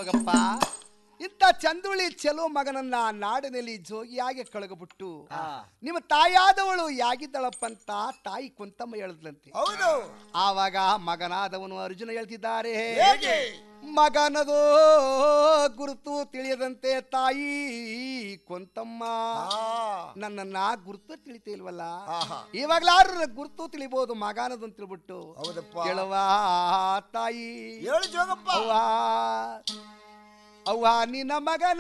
ಜೋಗಪ್ಪ ಇಂಥ ಚಂದುಳಿ ಚೆಲುವ ಮಗನನ್ನ ನಾಡಿನಲ್ಲಿ ಜೋಗಿಯಾಗಿ ಕಳಗಬಿಟ್ಟು ನಿಮ್ಮ ತಾಯಾದವಳು ಯಾಗಿದ್ದಳಪ್ಪಂತ ತಾಯಿ ಕುಂತಮ್ಮ ಹೇಳಿದ್ಲಂತೆ ಹೌದು ಆವಾಗ ಮಗನಾದವನು ಅರ್ಜುನ ಹೇಳ್ತಿದ್ದಾರೆ ಹೇಗೆ ಮಗನದು ಗುರುತು ತಿಳಿಯದಂತೆ ತಾಯಿ ಕೊಂತಮ್ಮ ಆ, ನನ್ನನ್ನ ಗುರುತು ತಿಳಿತಾ ಇಲ್ವಲ್ಲ ಆಹಾ. ಇವಾಗ್ಲಾರು ಗುರುತು ತಿಳಿಬಹುದು ಮಗನದು ಅಂತ ತಿಳ್ಬಿಟ್ಟು ಹೌದಪ್ಪ ಕೇಳುವ ತಾಯಿ ಹೇಳು ಜೋಗಪ್ಪ ಅವ್ವ ಅವ್ವ ನಿನ್ನ ಮಗನ